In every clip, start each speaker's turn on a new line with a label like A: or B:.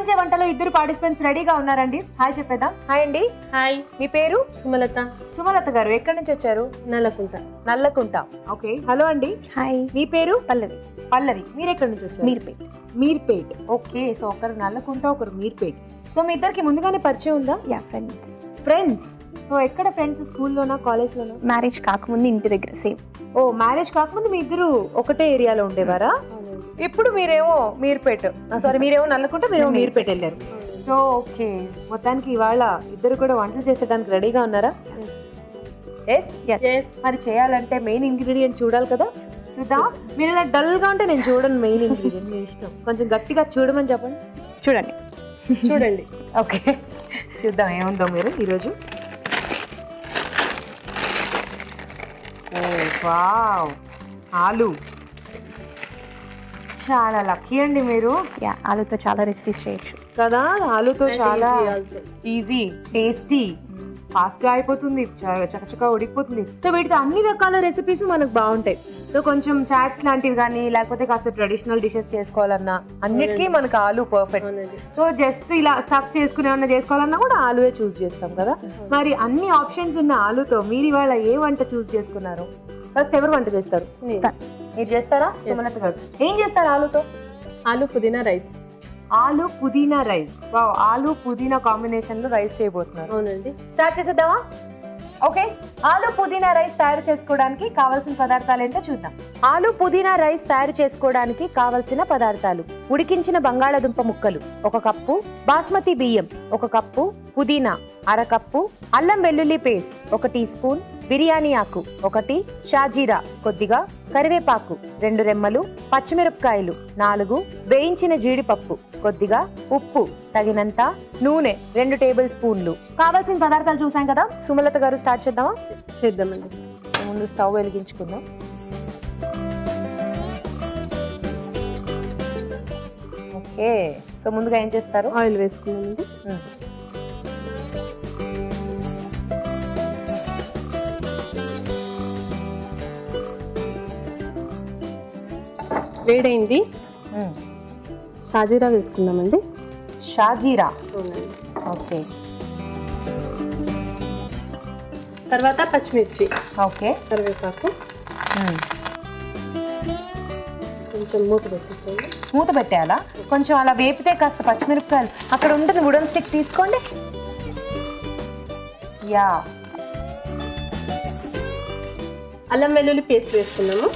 A: అలరించే వంటలో ఇద్దరు పార్టిసిపెంట్స్ రెడీగా ఉన్నారండి హాయ్ చెప్పేద్దాం హాయ్ అండి
B: హాయ్
A: మీ పేరు
B: సుమలత
A: సుమలత గారు ఎక్కడి నుంచి వచ్చారు
B: నల్లకుంట
A: నల్లకుంట ఓకే హలో అండి
C: హాయ్
A: మీ పేరు
C: పల్లవి
A: పల్లవి మీరు ఎక్కడి నుంచి వచ్చారు
C: మీర్పేట్
A: మీర్పేట్ ఓకే సో ఒకరు నల్లకుంట ఒకరు మీర్పేట్ సో మీ ఇద్దరికి ముందుగానే పరిచయం ఉందా
C: యా ఫ్రెండ్స్
A: ఫ్రెండ్స్ సో ఎక్కడ ఫ్రెండ్స్ స్కూల్లోనా కాలేజ్లోనా
C: మ్యారేజ్ కాకముందు ఇంటి దగ్గర సేమ్
A: ఓ మ్యారేజ్ కాకముందు మీ ఇద్దరు ఒకటే ఏరియాలో ఉండేవారా ఇప్పుడు మీరేమో మీర్పేట్ సారీ మీరేమో నల్లకుంట మీరేమో మీర్పేట్ వెళ్ళారు సో ఓకే మొత్తానికి ఇవాళ ఇద్దరు కూడా వంటలు చేసేదానికి రెడీగా ఉన్నారా ఎస్ మరి చేయాలంటే మెయిన్ ఇంగ్రీడియంట్ చూడాలి కదా చూద్దాం మీరు ఇలా డల్ గా ఉంటే నేను చూడను మెయిన్ ఇంగ్రీడియంట్ మీ ఇష్టం కొంచెం గట్టిగా చూడమని చెప్పండి
C: చూడండి
A: చూడండి ఓకే చూద్దాం ఏముందో మీరు ఈరోజు ఓ వావ్ ఆలు చాలా లక్కీ అండి మీరు
C: యా ఆలుతో చాలా రెసిపీస్ చేయొచ్చు
A: కదా ఆలుతో చాలా
B: easy also.
A: Easy tasty fast గా అయిపోతుంది చ- చకచక ఉడికిపోతుంది సో వీటితో అన్ని రకాల రెసిపీస్ మనకు బాగుంటాయి సో కొంచెం చాట్స్ లాంటివి కానీ లేకపోతే కాస్త ట్రెడిషనల్ డిషెస్ చేసుకోవాలన్నా అన్నిటికీ మనకు ఆలు పర్ఫెక్ట్
B: అవునండి
A: సో జస్ట్ ఇలా స్టఫ్ చేసుకునే ఏమన్నా చేసుకోవాలన్నా కూడా ఆలువే చూస్ చేస్తాం కదా మరి అన్ని ఆప్షన్స్ ఉన్న ఆలుతో మీరు ఇవాళ ఏ వంట చూస్ చేసుకున్నారు ఫస్ట్ ఎవరు వంట చేస్తారు
B: నేను.
A: మీరు చేస్తారా సుమలత గారు ఏం చేస్తారు ఆలుతో
B: ఆలు పుదీనా రైస్
A: ఆలు పుదీనా రైస్ వావ్ ఆలు పుదీనా కాంబినేషన్ లో రైస్ చేయబోతున్నారు
B: అవునండి
A: స్టార్ట్ చేసేద్దామా ఓకే ఆలు పుదీనా రైస్ తయారు చేసుకోవడానికి కావాల్సిన పదార్థాలు ఏంటో చూద్దాం ఆలు పుదీనా రైస్ తయారు చేసుకోవడానికి కావలసిన పదార్థాలు ఉడికించిన బంగాళాదుంప ముక్కలు ఒక కప్పు బాస్మతి బియ్యం ఒక కప్పు పుదీనా అర కప్పు అల్లం వెల్లుల్లి పేస్ట్ ఒక టీ స్పూన్ బిర్యానీ ఆకు ఒకటి షాజీరా కొద్దిగా కరివేపాకు రెండు రెమ్మలు పచ్చిమిరపకాయలు నాలుగు వేయించిన జీడిపప్పు కొద్దిగా ఉప్పు తగినంత నూనె రెండు టేబుల్ స్పూన్లు కావాల్సిన పదార్థాలు చూసాం కదా సుమలత గారు స్టార్ట్ చేద్దామా
B: చేద్దామండి
A: ముందు స్టవ్ వెలిగించుకుందాం ఓకే సో ముందుగా ఏం చేస్తారు
B: ఆయిల్ వేసుకున్నామండి వేడైంది షాజీరా వేసుకున్నామండి
A: షాజీరా
B: అవునండి
A: ఓకే
B: తర్వాత పచ్చిమిర్చి
A: ఓకే
B: కరివేపాకు కొంచెం మూత పెట్టేసుకోండి
A: మూత పెట్టేయాలా కొంచెం అలా వేపితే కాస్త పచ్చిమిరపకాయలు అక్కడ ఉంటుంది వుడన్ స్టిక్ తీసుకోండి యా
B: అల్లం వెల్లుల్లి పేస్ట్ వేసుకున్నాము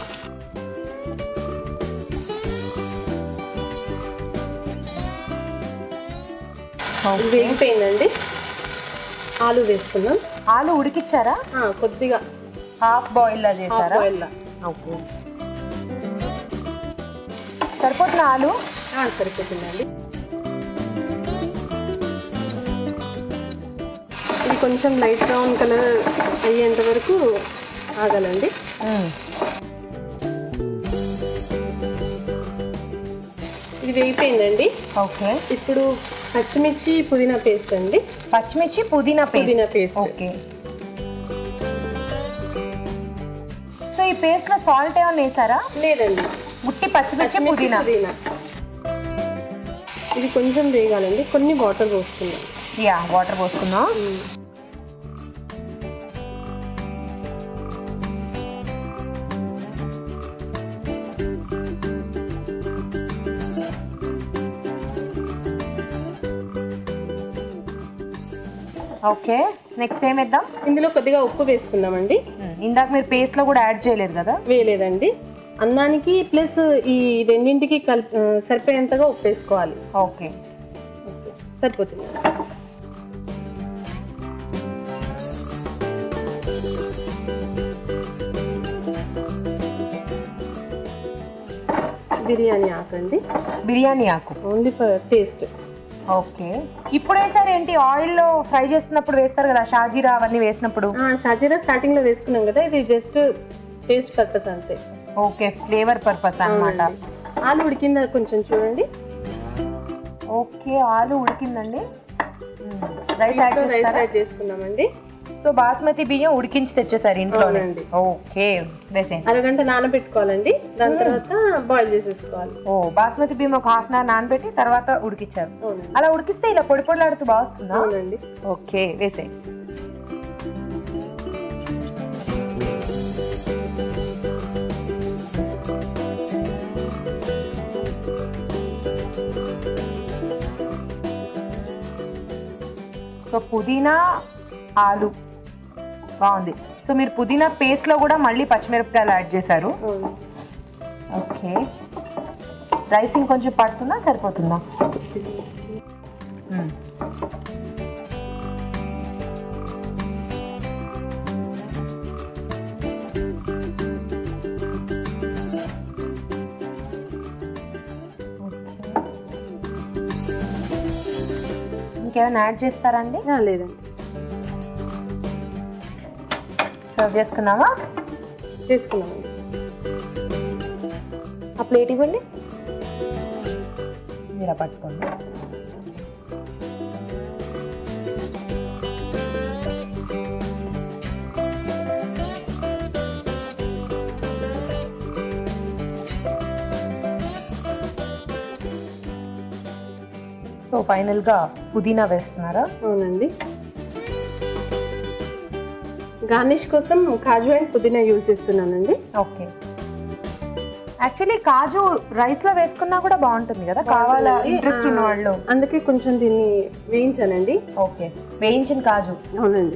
B: ఇది వేగిపోయిందండి ఆలు వేసుకున్నాం
A: ఆలు ఉడికిచ్చారా
B: ఆ, కొద్దిగా
A: హాఫ్ బాయిల్ లా
B: హాఫ్
A: చేశారా
B: బాయిల్ లా.
A: ఓకే సరిపోతున్న ఆలు
B: ఆ, సరిపోతుందండి ఇది కొంచెం లైట్ బ్రౌన్ కలర్ అయ్యేంత వరకు ఆగాలండి ఇది వేగిపోయిందండి
A: ఓకే
B: ఇప్పుడు పచ్చిమిర్చి పుదీనా పేస్ట్ అండి
A: పచ్చిమిర్చి పుదీనా
B: పుదీనా
A: పేస్ట్
B: పేస్ట్
A: ఓకే సో ఈ పేస్ట్ లో సాల్ట్ ఏమైనా వేసారా
B: లేదండి
A: ఉట్టి పచ్చిమిర్చి
B: పచ్చిమిర్చి
A: పుదీనా
B: పుదీనా ఇది కొంచెం వేగాలండి కొన్ని వాటర్ పోసుకుందాం
A: యా వాటర్ పోసుకుందాం ఓకే నెక్స్ట్ ఏం వేద్దాం
B: ఇందులో కొద్దిగా ఉప్పు వేసుకుందామండి
A: ఇందాక మీరు పేస్ట్ లో కూడా యాడ్ చేయలేదు కదా
B: వేయలేదండి అన్నానికి ప్లస్ ఈ రెండింటికి కలిపి ఆ, సరిపోయేంతగా ఉప్పు వేసుకోవాలి
A: ఓకే
B: సరిపోతుంది బిర్యానీ ఆకండి
A: బిర్యానీ ఆకు
B: ఓన్లీ ఫర్ టేస్ట్
A: ఓకే ఇప్పుడు వేసారు ఏంటి ఆయిల్ లో ఫ్రై చేస్తున్నప్పుడు వేస్తారు కదా షాజీరా అవన్నీ వేసినప్పుడు
B: షాజీరా స్టార్టింగ్ లో వేసుకున్నాం కదా ఇది జస్ట్ టేస్ట్ పర్పస్ అంతే
A: ఓకే ఫ్లేవర్ పర్పస్ అన్నమాట
B: అవునండి. ఆలు ఉడికిందా కొంచెం చూడండి
A: ఓకే ఆలు ఉడికిందండి రైస్ యాడ్
B: రైస్
A: చేస్తారా
B: యాడ్ చేసుకున్నామండి
A: సో బాస్మతి బియ్యం ఉడికించి తెచ్చేసారు ఇంట్లోనే
B: అవునండి.
A: ఓకే వేసేయండి
B: అరగంట నానబెట్టుకోవాలండి దాని తర్వాత బాయిల్ చేసేసుకోవాలి
A: ఓ బాస్మతి బియ్యం ఒక హాఫ్ అన్ అవర్ నానబెట్టి తర్వాత ఉడికిచ్చారు
B: అవునండి
A: అలా ఉడికిస్తే ఇలా పొడి పొడిలాడుతూ బాగా వస్తుందా
B: అవునండి
A: ఓకే వేసేయండి సో పుదీనా ఆలు బాగుంది సో మీరు పుదీనా పేస్ట్లో కూడా మళ్ళీ పచ్చిమిరపకాయలు యాడ్ చేశారు
B: అవును
A: ఓకే రైస్ ఇంకొంచెం పడుతుందా సరిపోతుందా మ్మ్. ఇంకేమైనా యాడ్ చేస్తారండి
B: ఆ, లేదండి
A: సర్వ్ చేసుకున్నామా
B: చేసుకున్నామండి
A: ఆ ప్లేట్ ఇవ్వండి మీరు పట్టుకోండి సో ఫైనల్గా పుదీనా వేస్తున్నారా
B: అవునండి గార్నిష్ కోసం కాజు అండ్ పుదీనా యూజ్ చేస్తున్నానండి
A: ఓకే యాక్చువల్లీ కాజు రైస్ లో వేసుకున్నా కూడా బాగుంటుంది కదా కావాలా ఇంట్రెస్ట్ ఉన్న వాళ్ళు
B: అందుకే కొంచెం దీన్ని వేయించానండి
A: ఓకే వేయించిన కాజు
B: అవునండి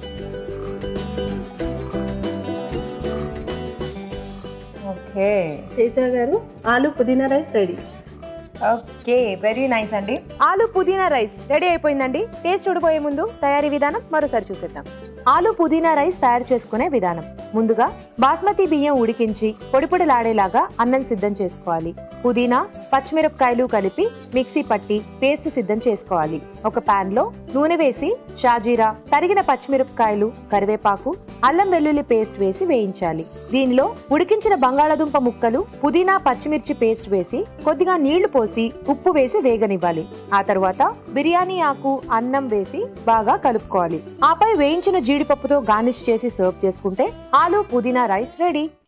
A: ఓకే
B: తేజ గారు ఆలు పుదీనా rice ready
A: okay very nice అండి ఆలు పుదీనా రైస్ రెడీ అయిపోయిందండి టేస్ట్ చూడబోయే ముందు తయారీ విధానం మరోసారి చూసేద్దాం ఆలు పుదీనా రైస్ తయారు చేసుకునే విధానం ముందుగా బాస్మతి బియ్యం ఉడికించి పొడి పొడిలాడేలాగా అన్నం సిద్ధం చేసుకోవాలి పుదీనా పచ్చిమిరపకాయలు కలిపి మిక్సీ పట్టి పేస్ట్ సిద్ధం చేసుకోవాలి ఒక పాన్ లో నూనె వేసి షాజీరా తరిగిన పచ్చిమిరపకాయలు కరివేపాకు అల్లం వెల్లుల్లి పేస్ట్ వేసి వేయించాలి దీనిలో ఉడికించిన బంగాళాదుంప ముక్కలు పుదీనా పచ్చిమిర్చి పేస్ట్ వేసి కొద్దిగా నీళ్లు పోసి ఉప్పు వేసి వేగనివ్వాలి ఆ తర్వాత బిర్యానీ ఆకు అన్నం వేసి బాగా కలుపుకోవాలి ఆపై వేయించిన జీడిపప్పుతో గార్నిష్ చేసి సర్వ్ చేసుకుంటే ఆలు పుదీనా రైస్ రెడీ